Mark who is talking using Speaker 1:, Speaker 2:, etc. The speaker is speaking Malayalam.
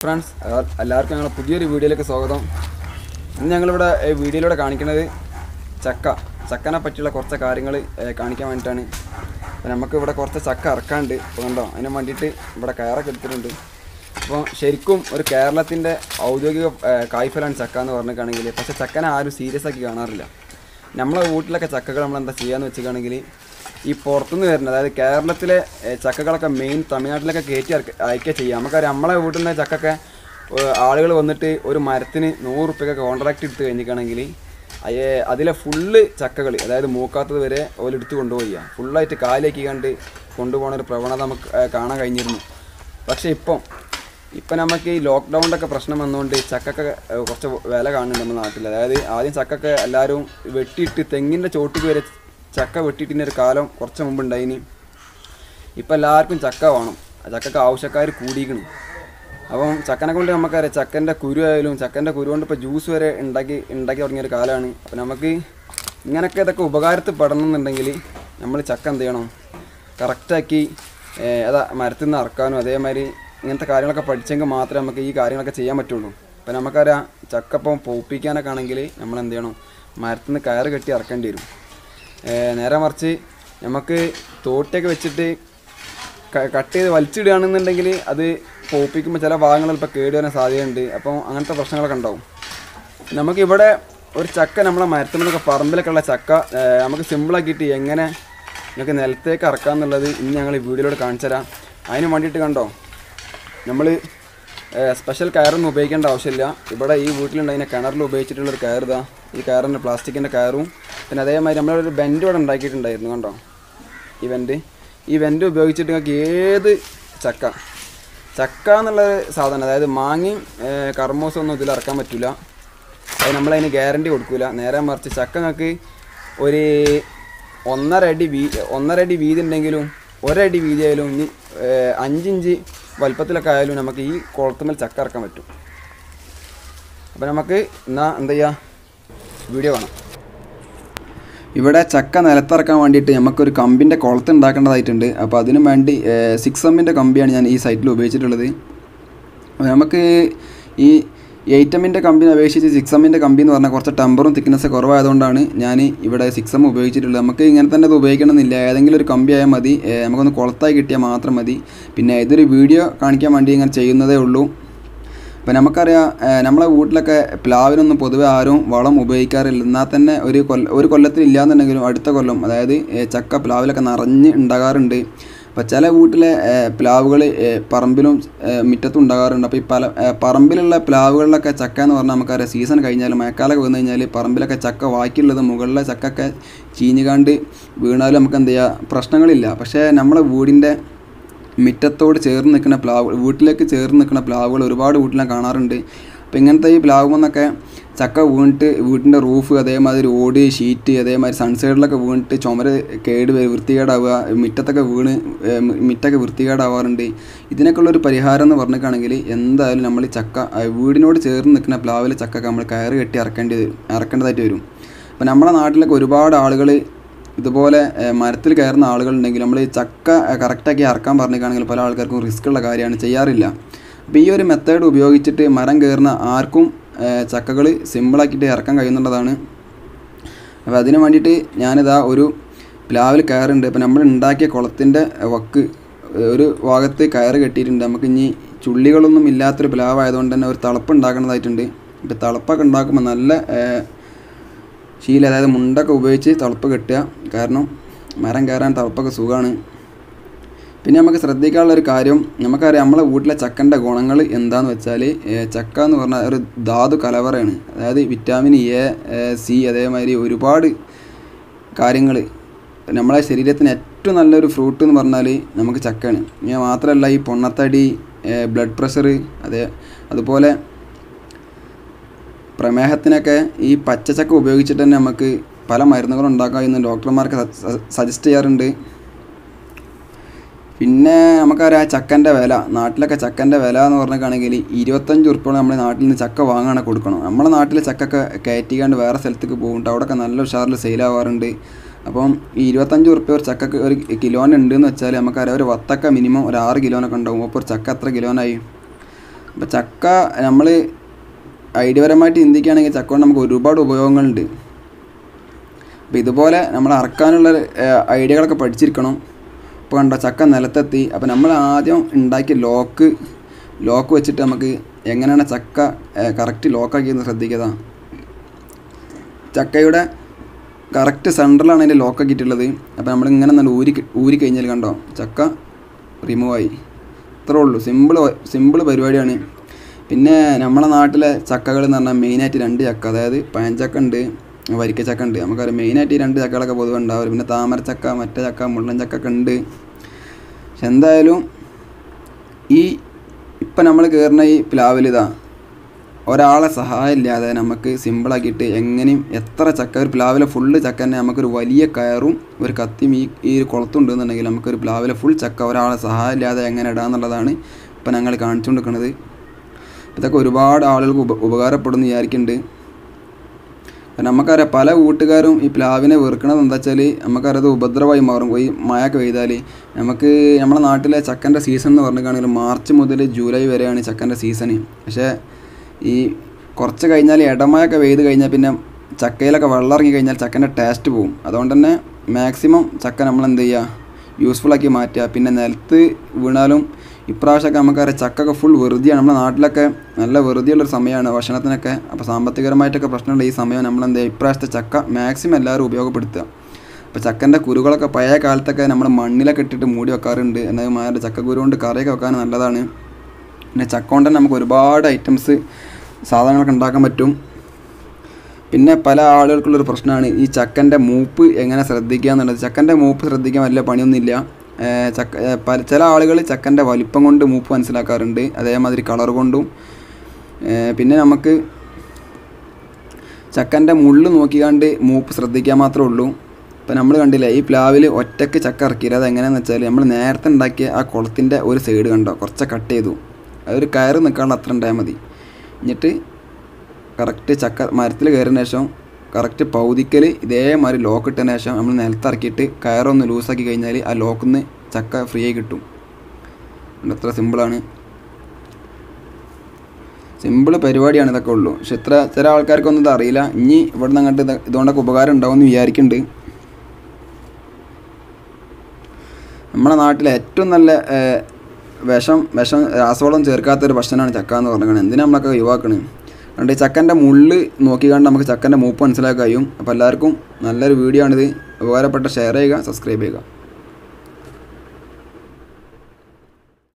Speaker 1: ഫ്രണ്ട്സ് എല്ലാവർക്കും ഞങ്ങളുടെ പുതിയൊരു വീഡിയോയിലേക്ക് സ്വാഗതം ഇന്ന് ഞങ്ങളിവിടെ ഈ വീഡിയോയിലൂടെ കാണിക്കുന്നത് ചക്ക ചക്കനെ പറ്റിയുള്ള കുറച്ച് കാര്യങ്ങൾ കാണിക്കാൻ വേണ്ടിയിട്ടാണ് അപ്പോൾ നമുക്ക് ഇവിടെ കുറച്ച് ചക്ക ഇറക്കാണ്ട് ഇപ്പോൾ കണ്ടോ അതിന് വേണ്ടിയിട്ട് ഇവിടെ കയറൊക്കെ എടുത്തിട്ടുണ്ട് അപ്പോൾ ശരിക്കും ഒരു കേരളത്തിൻ്റെ ഔദ്യോഗിക ഏഹ്, കായ്ഫലാണ് ചക്ക എന്ന് പറഞ്ഞിട്ടാണെങ്കിൽ പക്ഷേ ചക്കനെ ആരും സീരിയസ് ആക്കി കാണാറില്ല നമ്മളെ വീട്ടിലൊക്കെ ചക്കകൾ നമ്മൾ എന്താ ചെയ്യാന്ന് വെച്ചിട്ടാണെങ്കിൽ ഈ പുറത്തുനിന്ന് വരുന്നത് അതായത് കേരളത്തിലെ ഏഹ്, ചക്കകളൊക്കെ മെയിൻ തമിഴ്നാട്ടിലൊക്കെ കയറ്റി ഇറക്ക- അയക്കുക ചെയ്യുക നമുക്കറിയാം നമ്മളെ വീട്ടിൽ നിന്ന് ചക്കൊക്കെ ആളുകൾ വന്നിട്ട് ഒരു മരത്തിന് നൂറ് റുപ്യൊക്കെ കോൺട്രാക്ട് എടുത്ത് കഴിഞ്ഞിട്ടാണെങ്കിൽ അയ്യേ അതിലെ ഫുള്ള് ചക്കകൾ അതായത് മൂക്കാത്തത് വരെ ഓലെടുത്ത് കൊണ്ടുപോയി ഫുള്ളായിട്ട് കാലിലേക്ക് കണ്ട് കൊണ്ടുപോകുന്ന ഒരു പ്രവണത നമുക്ക് ഏഹ്, കാണാൻ കഴിഞ്ഞിരുന്നു പക്ഷേ ഇപ്പം ഇപ്പം നമുക്ക് ഈ ലോക്ക്ഡൗണിൻ്റെ ഒക്കെ പ്രശ്നം വന്നുകൊണ്ട് ചക്കൊക്കെ ഏഹ്, കുറച്ച് വില കാണുന്നുണ്ട് നമ്മുടെ നാട്ടിൽ അതായത് ആദ്യം ചക്കൊക്കെ എല്ലാവരും വെട്ടിയിട്ട് തെങ്ങിൻ്റെ ചോട്ടിക്ക് വരെ ചക്ക വെട്ടിയിട്ടിൻ്റെ ഒരു കാലം കുറച്ച് മുമ്പ് ഉണ്ടായിനി ഇപ്പം എല്ലാവർക്കും ചക്ക വേണം ആ ചക്കക്ക് ആവശ്യക്കാർ കൂടിയിരിക്കണം അപ്പം ചക്കനെ കൊണ്ട് നമുക്കറിയാം ചക്കൻ്റെ കുരു ആയാലും ചക്കൻ്റെ കുരു കൊണ്ട് ഇപ്പോൾ ജ്യൂസ് വരെ ഉണ്ടാക്കി ഉണ്ടാക്കി തുടങ്ങിയ ഒരു കാലമാണ് അപ്പം നമുക്ക് ഇങ്ങനെയൊക്കെ ഇതൊക്കെ ഉപകാരത്തിൽ പെടണമെന്നുണ്ടെങ്കിൽ നമ്മൾ ചക്ക എന്ത് ചെയ്യണം കറക്റ്റാക്കി അതാ മരത്തിൽ നിന്ന് ഇറക്കാനും അതേമാതിരി ഇങ്ങനത്തെ കാര്യങ്ങളൊക്കെ പഠിച്ചെങ്കിൽ മാത്രമേ നമുക്ക് ഈ കാര്യങ്ങളൊക്കെ ചെയ്യാൻ പറ്റുള്ളൂ അപ്പം നമുക്കറിയാം ചക്ക ഇപ്പം പൊപ്പിക്കാനൊക്കെ ആണെങ്കിൽ നമ്മൾ എന്ത് ചെയ്യണം മരത്തിൽ നിന്ന് കയറ് കെട്ടി ഇറക്കേണ്ടി വരും ഏഹ് നേരെ മറിച്ച് നമുക്ക് തോട്ടിയൊക്കെ വെച്ചിട്ട് ക- കട്ട് ചെയ്ത് വലിച്ചിടുകയാണെന്നുണ്ടെങ്കിൽ അത് പോപ്പിക്കുമ്പോൾ ചില ഭാഗങ്ങൾ ചിലപ്പോൾ കേട് വരാൻ സാധ്യതയുണ്ട് അപ്പം അങ്ങനത്തെ പ്രശ്നങ്ങളൊക്കെ ഉണ്ടാവും നമുക്കിവിടെ ഒരു ചക്ക നമ്മളെ മരത്തുമ്പോഴൊക്കെ പറമ്പിലൊക്കെ ഉള്ള ചക്ക ഏഹ് നമുക്ക് സിമ്പിളാക്കിയിട്ട് എങ്ങനെ നിങ്ങൾക്ക് നിലത്തേക്ക് ഇറക്കാമെന്നുള്ളത് ഇന്ന് ഞങ്ങൾ ഈ വീഡിയോയിലൂടെ കാണിച്ചു തരാം അതിന് വേണ്ടിയിട്ട് കണ്ടോ നമ്മൾ സ്പെഷ്യൽ കയറൊന്നും ഉപയോഗിക്കേണ്ട ആവശ്യമില്ല ഇവിടെ ഈ വീട്ടിലുണ്ടായിരുന്ന കിണറിൽ ഉപയോഗിച്ചിട്ടുള്ളൊരു കയർ ഇതാ ഈ കയറിൻ്റെ പ്ലാസ്റ്റിക്കിൻ്റെ കയറും പിന്നെ അതേമാതിരി നമ്മളൊരു ബെൻഡ് ഇവിടെ ഉണ്ടാക്കിയിട്ടുണ്ടായിരുന്നു കണ്ടോ ഈ വെൻറ്റ് ഈ വെൻറ്റ് ഉപയോഗിച്ചിട്ട് നിങ്ങൾക്ക് ഏത് ചക്ക ചക്ക എന്നുള്ള സാധനം അതായത് മാങ്ങയും ഏഹ്, കർമ്മൂസും ഒന്നും ഇതിൽ ഇറക്കാൻ പറ്റില്ല അത് നമ്മളതിന് ഗ്യാരണ്ടി കൊടുക്കില്ല നേരെ മറിച്ച് ചക്ക നിങ്ങൾക്ക് ഒരു ഒന്നര അടി വീ ഒന്നര അടി വീതി ഉണ്ടെങ്കിലും ഒരടി വീതി ആയാലും ഇനി ഏഹ്, അഞ്ചിഞ്ച് വലുപ്പത്തിലൊക്കെ ആയാലും നമുക്ക് ഈ കുളത്തുമ്മൽ ചക്ക ഇറക്കാൻ പറ്റും അപ്പോൾ നമുക്ക് എന്നാ എന്താ ചെയ്യുക വീഡിയോ കാണാം ഇവിടെ ചക്ക നിലത്തിറക്കാൻ വേണ്ടിയിട്ട് നമുക്കൊരു കമ്പിൻ്റെ കുളത്ത് ഉണ്ടാക്കേണ്ടതായിട്ടുണ്ട് അപ്പോൾ അതിനു വേണ്ടി സിക്സ് എമ്മിൻ്റെ കമ്പിയാണ് ഞാൻ ഈ സൈറ്റിൽ ഉപയോഗിച്ചിട്ടുള്ളത് അപ്പോൾ നമുക്ക് ഈ എയ്റ്റ് എമ്മിൻ്റെ കമ്പിനെ അപേക്ഷിച്ച് സിക്സ് എമ്മിൻ്റെ കമ്പി എന്ന് പറഞ്ഞാൽ കുറച്ച് ടെമ്പറും തിക്നെസ് കുറവായതുകൊണ്ടാണ് ഞാൻ ഇവിടെ സിക്സ് എം ഉപയോഗിച്ചിട്ടുള്ളത് നമുക്ക് ഇങ്ങനെ തന്നെ അത് ഉപയോഗിക്കണമെന്നില്ല ഏതെങ്കിലും ഒരു കമ്പി ആയാൽ മതി ഏ, നമുക്കൊന്ന് കുളത്തായി കിട്ടിയാൽ മാത്രം മതി പിന്നെ ഇതൊരു വീഡിയോ കാണിക്കാൻ വേണ്ടി ഇങ്ങനെ ചെയ്യുന്നതേ ഉള്ളൂ ഇപ്പം നമുക്കറിയാം ഏഹ് നമ്മളെ വീട്ടിലൊക്കെ പ്ലാവിനൊന്നും പൊതുവെ ആരും വളം ഉപയോഗിക്കാറില്ല എന്നാൽ തന്നെ ഒരു കൊല്ല ഒരു കൊല്ലത്തിൽ ഇല്ലാന്നുണ്ടെങ്കിലും അടുത്ത കൊല്ലം അതായത് ഏഹ് ചക്ക പ്ലാവിലൊക്കെ നിറഞ്ഞ് ഉണ്ടാകാറുണ്ട് അപ്പോൾ ചില വീട്ടിലെ പ്ലാവുകൾ പറമ്പിലും ഏഹ് മുറ്റത്തും ഉണ്ടാകാറുണ്ട് അപ്പോൾ ഈ പല ഏഹ് പറമ്പിലുള്ള പ്ലാവുകളിലൊക്കെ ചക്ക എന്ന് പറഞ്ഞാൽ നമുക്കറിയാം സീസൺ കഴിഞ്ഞാൽ മഴക്കാലമൊക്കെ വന്നു കഴിഞ്ഞാൽ പറമ്പിലൊക്കെ ചക്ക ബാക്കിയുള്ളത് മുകളിലെ ചക്കൊക്കെ ചീഞ്ഞുകാണ്ട് വീണാലും നമുക്ക് എന്ത് ചെയ്യുക പ്രശ്നങ്ങളില്ല പക്ഷേ നമ്മളെ വീടിൻ്റെ മുറ്റത്തോട് ചേർന്ന് നിൽക്കുന്ന പ്ലാവ് വീട്ടിലേക്ക് ചേർന്ന് നിൽക്കുന്ന പ്ലാവുകൾ ഒരുപാട് വീട്ടിൽ ഞാൻ കാണാറുണ്ട് അപ്പോൾ ഇങ്ങനത്തെ ഈ പ്ലാവുമെന്നൊക്കെ ചക്ക വീണിട്ട് വീട്ടിൻ്റെ റൂഫ് അതേമാതിരി ഓട് ഷീറ്റ് അതേമാതിരി സൺസൈഡിലൊക്കെ വീണിട്ട് ചുമര് കേട് വരും വൃത്തികേടാവുക മുറ്റത്തൊക്കെ വീണ് ഏഹ് മി- മുറ്റൊക്കെ വൃത്തികേടാവാറുണ്ട് ഇതിനൊക്കെ ഉള്ളൊരു പരിഹാരം എന്ന് പറഞ്ഞിട്ടാണെങ്കിൽ എന്തായാലും നമ്മൾ ഈ ചക്ക ആ വീടിനോട് ചേർന്ന് നിൽക്കുന്ന പ്ലാവിലെ ചക്ക നമ്മൾ കയറ് കെട്ടി ഇറക്കേണ്ടി വരും ഇറക്കേണ്ടതായിട്ട് വരും അപ്പോൾ നമ്മുടെ നാട്ടിലൊക്കെ ഒരുപാട് ആളുകൾ ഇതുപോലെ ഏഹ്, മരത്തിൽ കയറുന്ന ആളുകളുണ്ടെങ്കിൽ നമ്മൾ ഈ ചക്ക ഏഹ്, കറക്റ്റാക്കി ഇറക്കാൻ പറഞ്ഞിട്ടാണെങ്കിൽ പല ആൾക്കാർക്കും റിസ്ക് ഉള്ള കാര്യമാണ് ചെയ്യാറില്ല അപ്പോൾ ഈ ഒരു മെത്തേഡ് ഉപയോഗിച്ചിട്ട് മരം കയറുന്ന ആർക്കും ചക്കകൾ സിമ്പിളാക്കിയിട്ട് ഇറക്കാൻ കഴിയുന്നുള്ളതാണ് അപ്പോൾ അതിന് വേണ്ടിയിട്ട് ഞാനിതാ ഒരു പ്ലാവിൽ കയറുണ്ട് അപ്പോൾ നമ്മൾ ഉണ്ടാക്കിയ കുളത്തിൻ്റെ വക്ക് ഏഹ്, ഒരു ഭാഗത്ത് കയറ് കെട്ടിയിട്ടുണ്ട് നമുക്ക് ഇനി ചുള്ളികളൊന്നും ഇല്ലാത്തൊരു പ്ലാവായതുകൊണ്ട് തന്നെ ഒരു തളപ്പ് ഉണ്ടാക്കേണ്ടതായിട്ടുണ്ട് ഇപ്പോൾ തളപ്പൊക്കെ ഉണ്ടാക്കുമ്പോൾ നല്ല ഏഹ്, ശീല അതായത് മുണ്ടൊക്കെ ഉപയോഗിച്ച് തളപ്പ് കെട്ടുക കാരണം മരം കയറാൻ തളപ്പൊക്കെ സുഖമാണ് പിന്നെ നമുക്ക് ശ്രദ്ധിക്കാനുള്ള ഒരു കാര്യം നമുക്കറിയാം നമ്മളെ വീട്ടിലെ ചക്കൻ്റെ ഗുണങ്ങൾ എന്താന്ന് വെച്ചാൽ ഏഹ്, ചക്ക എന്ന് പറഞ്ഞാൽ ഒരു ധാതു കലവറയാണ് അതായത് വിറ്റാമിൻ എ ഏഹ്, സി അതേമാതിരി ഒരുപാട് കാര്യങ്ങൾ നമ്മളെ ശരീരത്തിന് ഏറ്റവും നല്ലൊരു ഫ്രൂട്ട് എന്ന് പറഞ്ഞാൽ നമുക്ക് ചക്കയാണ് ഇനി മാത്രമല്ല ഈ പൊണ്ണത്തടി ബ്ലഡ് പ്രഷർ അതേ അതുപോലെ പ്രമേഹത്തിനൊക്കെ ഈ പച്ചച്ചക്ക ഉപയോഗിച്ചിട്ട് തന്നെ നമുക്ക് പല മരുന്നുകളും ഉണ്ടാക്കാം എന്ന് ഡോക്ടർമാർക്ക് സജസ്റ്റ് ചെയ്യാറുണ്ട് പിന്നെ നമുക്കറിയാം ആ ചക്കൻ്റെ വില നാട്ടിലൊക്കെ ചക്കൻ്റെ വില എന്ന് പറഞ്ഞിട്ടാണെങ്കിൽ ഇരുപത്തഞ്ച് ഉറുപ്പോളം നമ്മുടെ നാട്ടിൽ നിന്ന് ചക്ക വാങ്ങാണ് കൊടുക്കണം നമ്മുടെ നാട്ടിൽ ചക്കൊക്കെ കയറ്റിക്കാണ്ട് വേറെ സ്ഥലത്തേക്ക് പോകുന്നുണ്ട് അവിടെയൊക്കെ നല്ല ഉഷാറിൽ സെയിലാവാറുണ്ട് അപ്പം ഈ ഇരുപത്തഞ്ച് ഉറുപ്പ്യ ഒരു ചക്കക്ക് ഒരു കിലോന് ഉണ്ടെന്ന് വെച്ചാൽ നമുക്കറിയാം ഒരു വത്തക്ക മിനിമം ഒരു ആറ് കിലോനൊക്കെ ഉണ്ടാവും അപ്പോൾ ഒരു ചക്ക എത്ര കിലോനായി അപ്പോൾ ചക്ക നമ്മൾ ഐഡിയപരമായിട്ട് ചിന്തിക്കുകയാണെങ്കിൽ ചക്ക കൊണ്ട് നമുക്ക് ഒരുപാട് ഉപയോഗങ്ങളുണ്ട് അപ്പോൾ ഇതുപോലെ നമ്മൾ അറക്കാനുള്ള ഏഹ്, ഐഡിയകളൊക്കെ പഠിച്ചിരിക്കണം ഇപ്പോൾ കണ്ടോ ചക്ക നിലത്തെത്തി അപ്പോൾ നമ്മൾ ആദ്യം ഉണ്ടാക്കിയ ലോക്ക് ലോക്ക് വെച്ചിട്ട് നമുക്ക് എങ്ങനെയാണ് ചക്ക കറക്റ്റ് ലോക്കാക്കിയെന്ന് ശ്രദ്ധിക്കുക ചക്കയുടെ കറക്റ്റ് സെൻറ്ററിലാണ് അതിൻ്റെ ലോക്ക് ആക്കിയിട്ടുള്ളത് അപ്പോൾ നമ്മൾ ഇങ്ങനെ നല്ല ഊരി ഊരി കഴിഞ്ഞാൽ കണ്ടോ ചക്ക റിമൂവ് ആയി ഇത്രേ ഉള്ളൂ സിമ്പിൾ സിമ്പിൾ പരിപാടിയാണ് പിന്നെ നമ്മളെ നാട്ടിലെ ചക്കകൾ എന്ന് പറഞ്ഞാൽ മെയിനായിട്ട് രണ്ട് ചക്ക അതായത് പഴഞ്ചക്ക ഉണ്ട് വരിക്കച്ചക്ക ഉണ്ട് നമുക്കറിയാം മെയിനായിട്ട് ഈ രണ്ട് ചക്കകളൊക്കെ പൊതുവെ ഉണ്ടാവും പിന്നെ താമരച്ചക്ക മറ്റേ ചക്ക മുള്ളൻ ചക്ക ഒക്കെ ഉണ്ട് പക്ഷെ എന്തായാലും ഈ ഇപ്പം നമ്മൾ കയറുന്ന ഈ പ്ലാവിലിതാ ഒരാളെ സഹായം ഇല്ലാതെ നമുക്ക് സിമ്പിളാക്കിയിട്ട് എങ്ങനെയും എത്ര ചക്ക ഒരു പ്ലാവിലെ ഫുള്ള് ചക്ക തന്നെ നമുക്കൊരു വലിയ കയറും ഒരു കത്തിയും ഈ ഈ ഒരു കുളത്തുണ്ടെന്നുണ്ടെങ്കിൽ നമുക്കൊരു പ്ലാവിലെ ഫുൾ ചക്ക ഒരാളെ സഹായം ഇല്ലാതെ എങ്ങനെ ഇടാന്നുള്ളതാണ് ഇപ്പം ഞങ്ങൾ കാണിച്ചുകൊണ്ടിരിക്കുന്നത് ഇതൊക്കെ ഒരുപാട് ആളുകൾക്ക് ഉപ ഉപകാരപ്പെടുമെന്ന് വിചാരിക്കുന്നുണ്ട് കാരണം നമുക്കറിയാം പല കൂട്ടുകാരും ഈ പ്ലാവിനെ വെറുക്കണത് എന്താ വെച്ചാൽ നമുക്കറിയാം അത് ഉപദ്രവമായി മാറും ഈ മഴയൊക്കെ പെയ്താൽ നമുക്ക് നമ്മുടെ നാട്ടിലെ ചക്കൻ്റെ സീസൺ എന്ന് പറഞ്ഞിട്ടാണെങ്കിൽ മാർച്ച് മുതൽ ജൂലൈ വരെയാണ് ചക്കൻ്റെ സീസൺ പക്ഷേ ഈ കുറച്ച് കഴിഞ്ഞാൽ ഇടമഴയൊക്കെ പെയ്ത് കഴിഞ്ഞാൽ പിന്നെ ചക്കയിലൊക്കെ വെള്ളം ഇറങ്ങി കഴിഞ്ഞാൽ ചക്കൻ്റെ ടേസ്റ്റ് പോകും അതുകൊണ്ട് തന്നെ മാക്സിമം ചക്ക നമ്മൾ എന്ത് ചെയ്യുക യൂസ്ഫുള്ളാക്കി മാറ്റുക പിന്നെ നിലത്ത് വീണാലും ഇപ്രാവശ്യമൊക്കെ നമുക്കറിയാം ചക്കൊക്കെ ഫുൾ വെറുതെയാണ് നമ്മുടെ നാട്ടിലൊക്കെ നല്ല വെറുതെയുള്ളൊരു സമയമാണ് ഭക്ഷണത്തിനൊക്കെ അപ്പോൾ സാമ്പത്തികപരമായിട്ടൊക്കെ പ്രശ്നമുള്ള ഈ സമയം നമ്മൾ എന്ത് ചെയ്യുക ഇപ്രാവശ്യത്തെ ചക്ക മാക്സിമം എല്ലാവരും ഉപയോഗപ്പെടുത്തുക അപ്പോൾ ചക്കൻ്റെ കുരുകളൊക്കെ പഴയ കാലത്തൊക്കെ നമ്മൾ മണ്ണിലൊക്കെ ഇട്ടിട്ട് മൂടി വെക്കാറുണ്ട് എന്നാൽ മാറി ചക്കക്കുരു കൊണ്ട് കറിയൊക്കെ വെക്കാൻ നല്ലതാണ് പിന്നെ ചക്ക കൊണ്ട് തന്നെ നമുക്ക് ഒരുപാട് ഐറ്റംസ് സാധനങ്ങളൊക്കെ ഉണ്ടാക്കാൻ പറ്റും പിന്നെ പല ആളുകൾക്കുള്ളൊരു പ്രശ്നമാണ് ഈ ചക്കൻ്റെ മൂപ്പ് എങ്ങനെ ശ്രദ്ധിക്കുക എന്നുള്ളത് ചക്കൻ്റെ മൂപ്പ് ശ്രദ്ധിക്കാൻ വലിയ പണിയൊന്നുമില്ല ഏർ ചക്ക ഏർ പല ചില ആളുകൾ ചക്കൻ്റെ വലിപ്പം കൊണ്ട് മൂപ്പ് മനസ്സിലാക്കാറുണ്ട് അതേമാതിരി കളർ കൊണ്ടും ഏർ പിന്നെ നമുക്ക് ചക്കൻ്റെ മുള്ള് നോക്കിക്കാണ്ട് മൂപ്പ് ശ്രദ്ധിക്കാൻ മാത്രമേ ഉള്ളൂ ഇപ്പം നമ്മൾ കണ്ടില്ലേ ഈ പ്ലാവിൽ ഒറ്റയ്ക്ക് ചക്ക ഇറക്കിയില്ല അത് എങ്ങനെയാണെന്ന് വെച്ചാൽ നമ്മൾ നേരത്തെ ഉണ്ടാക്കിയ ആ കുളത്തിൻ്റെ ഒരു സൈഡ് കണ്ടോ കുറച്ച് കട്ട് ചെയ്തു അതൊരു കയറ് നിൽക്കാനുള്ള അത്ര ഉണ്ടായാൽ മതി എന്നിട്ട് കറക്റ്റ് ചക്ക മരത്തിൽ കയറിന് ശേഷം കറക്റ്റ് പൗതിക്കൽ ഇതേമാതിരി ലോക്ക് ഇട്ടതിന് ശേഷം നമ്മൾ നിലത്തിറക്കിയിട്ട് കയറൊന്ന് ലൂസാക്കി കഴിഞ്ഞാൽ ആ ലോക്കിൽ നിന്ന് ചക്ക ഫ്രീ ആയി കിട്ടും അതുകൊണ്ട് അത്ര സിമ്പിളാണ് സിമ്പിൾ പരിപാടിയാണ് ഇതൊക്കെ ഉള്ളൂ പക്ഷെ ഇത്ര ചില ആൾക്കാർക്കൊന്നും ഇത് അറിയില്ല ഇനി ഇവിടെ നിന്ന് അങ്ങോട്ട് ഇത് ഇതുകൊണ്ടൊക്കെ ഉപകാരം ഉണ്ടാവുമെന്ന് വിചാരിക്കുന്നുണ്ട് നമ്മുടെ നാട്ടിലെ ഏറ്റവും നല്ല ഏർ, വിഷം വിഷം രാസവളം ചേർക്കാത്തൊരു ഭക്ഷണമാണ് ചക്ക എന്ന് പറഞ്ഞത് എന്തിനാ നമ്മളൊക്കെ ഒഴിവാക്കണത് അതുകൊണ്ട് ഈ ചക്കൻ്റെ മുള്ള് നോക്കിക്കാണ്ട് നമുക്ക് ചക്കൻ്റെ മൂപ്പ് മനസ്സിലാക്കാൻ കഴിയും അപ്പോൾ എല്ലാവർക്കും നല്ലൊരു വീഡിയോ ആണിത് ഉപകാരപ്പെട്ട ഷെയർ ചെയ്യുക സബ്സ്ക്രൈബ് ചെയ്യുക